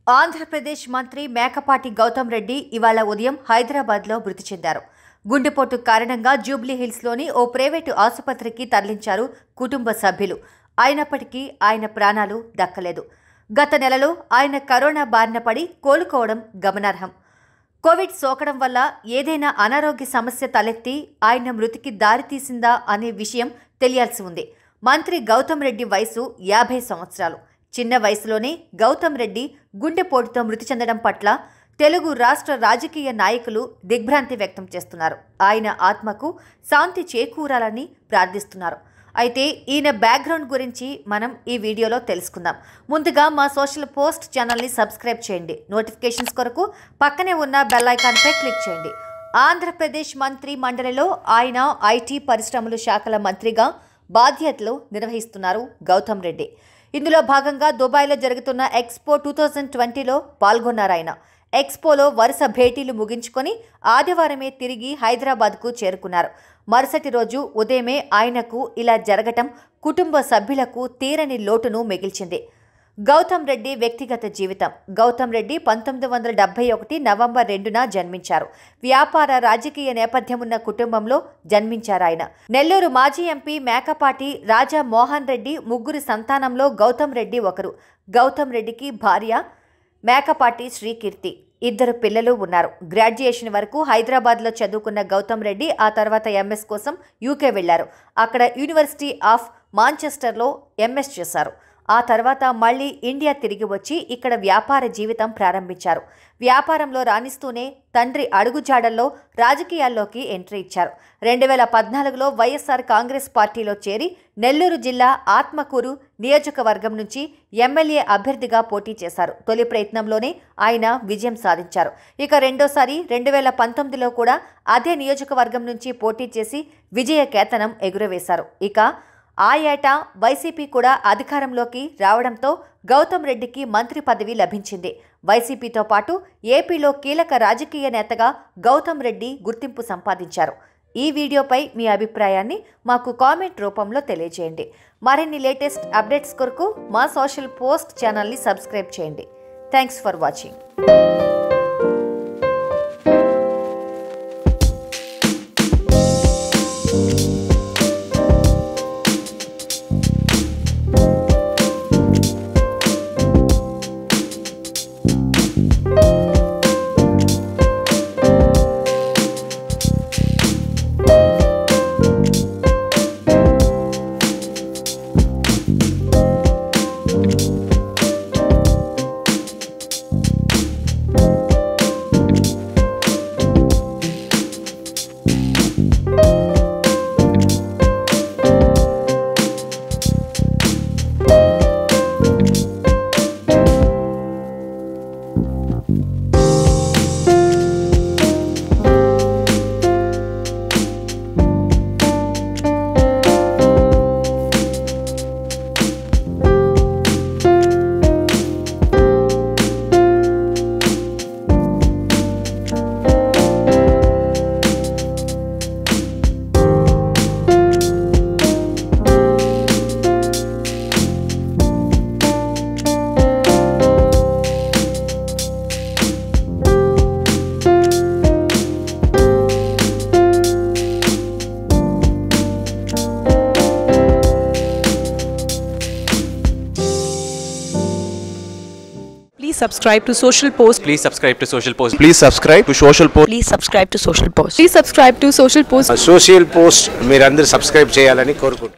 ఆంధ్రప్రదేశ్ మంత్రి మేకపాటి గౌతమ్ రెడ్డి ఇవాళ ఉదయం హైదరాబాద్లో మృతి చెందారు గుండెపోటు కారణంగా జూబ్లీ హిల్స్లోని ఓ ప్రైవేటు ఆసుపత్రికి తరలించారు కుటుంబ సభ్యులు అయినప్పటికీ ఆయన ప్రాణాలు దక్కలేదు గత నెలలో ఆయన కరోనా బారిన పడి కోలుకోవడం గమనార్హం కోవిడ్ సోకడం వల్ల ఏదైనా అనారోగ్య సమస్య తలెత్తి ఆయన మృతికి దారితీసిందా అనే విషయం తెలియాల్సి ఉంది మంత్రి గౌతమ్ రెడ్డి వయసు యాభై సంవత్సరాలు చిన్న వయసులోనే గౌతమ్ రెడ్డి గుండెపోటుతో మృతి చెందడం పట్ల తెలుగు రాష్ట్ర రాజకీయ నాయకులు దిగ్భ్రాంతి వ్యక్తం చేస్తున్నారు ఆయన ఆత్మకు శాంతి చేకూరాలని ప్రార్థిస్తున్నారు అయితే ఈయన బ్యాక్గ్రౌండ్ గురించి మనం ఈ వీడియోలో తెలుసుకుందాం ముందుగా మా సోషల్ పోస్ట్ ఛానల్ని సబ్స్క్రైబ్ చేయండి నోటిఫికేషన్స్ కొరకు పక్కనే ఉన్న బెల్ ఐకాన్పై క్లిక్ చేయండి ఆంధ్రప్రదేశ్ మంత్రి మండలిలో ఆయన ఐటీ పరిశ్రమలు శాఖల మంత్రిగా బాధ్యతలు నిర్వహిస్తున్నారు గౌతమ్ రెడ్డి ఇందులో భాగంగా దుబాయ్లో జరుగుతున్న ఎక్స్పో టూ థౌజండ్ ట్వంటీలో పాల్గొన్నారు ఆయన ఎక్స్పోలో వరుస భేటీలు ముగించుకొని ఆదివారమే తిరిగి హైదరాబాద్కు చేరుకున్నారు మరుసటి రోజు ఉదయమే ఆయనకు ఇలా జరగటం కుటుంబ సభ్యులకు తీరని లోటును మిగిల్చింది గౌతమ్ రెడ్డి వ్యక్తిగత జీవితం గౌతమ్ రెడ్డి పంతొమ్మిది వందల డెబ్బై ఒకటి నవంబర్ రెండున జన్మించారు వ్యాపార రాజకీయ నేపథ్యం ఉన్న కుటుంబంలో జన్మించారు ఆయన నెల్లూరు మాజీ ఎంపీ మేకపాటి రాజా మోహన్ రెడ్డి ముగ్గురు సంతానంలో గౌతమ్ రెడ్డి ఒకరు గౌతమ్ రెడ్డికి భార్య మేకపాటి శ్రీకీర్తి ఇద్దరు పిల్లలు ఉన్నారు గ్రాడ్యుయేషన్ వరకు హైదరాబాద్లో చదువుకున్న గౌతమ్ రెడ్డి ఆ తర్వాత ఎంఎస్ కోసం యూకే వెళ్లారు అక్కడ యూనివర్సిటీ ఆఫ్ మాంచెస్టర్లో ఎంఎస్ చేశారు ఆ తర్వాత మళ్ళీ ఇండియా తిరిగి వచ్చి ఇక్కడ వ్యాపార జీవితం ప్రారంభించారు వ్యాపారంలో రాణిస్తూనే తండ్రి అడుగుజాడల్లో రాజకీయాల్లోకి ఎంట్రీ ఇచ్చారు రెండు వేల పద్నాలుగులో వైఎస్ఆర్ కాంగ్రెస్ పార్టీలో చేరి నెల్లూరు జిల్లా ఆత్మకూరు నియోజకవర్గం నుంచి ఎమ్మెల్యే అభ్యర్థిగా పోటీ చేశారు తొలి ప్రయత్నంలోనే ఆయన విజయం సాధించారు ఇక రెండోసారి రెండు వేల పంతొమ్మిదిలో కూడా అదే నియోజకవర్గం నుంచి పోటీ చేసి విజయ కేతనం ఎగురవేశారు ఇక ఆ ఏటా వైసీపీ కూడా అధికారంలోకి రావడంతో గౌతమ్ రెడ్డికి మంత్రి పదవి లభించింది వైసీపీతో పాటు ఏపీలో కీలక రాజకీయ నేతగా గౌతమ్ రెడ్డి గుర్తింపు సంపాదించారు ఈ వీడియోపై మీ అభిప్రాయాన్ని మాకు కామెంట్ రూపంలో తెలియజేయండి మరిన్ని లేటెస్ట్ అప్డేట్స్ కొరకు మా సోషల్ పోస్ట్ ఛానల్ని సబ్స్క్రైబ్ చేయండి thanks for watching Please subscribe to Social Post. Please subscribe to Social Post. Please subscribe to Social Post. Please subscribe to Social Post. Please subscribe to Social Post. Social post మీరందరూ subscribe చేయాలని కోరుకుంటున్నాను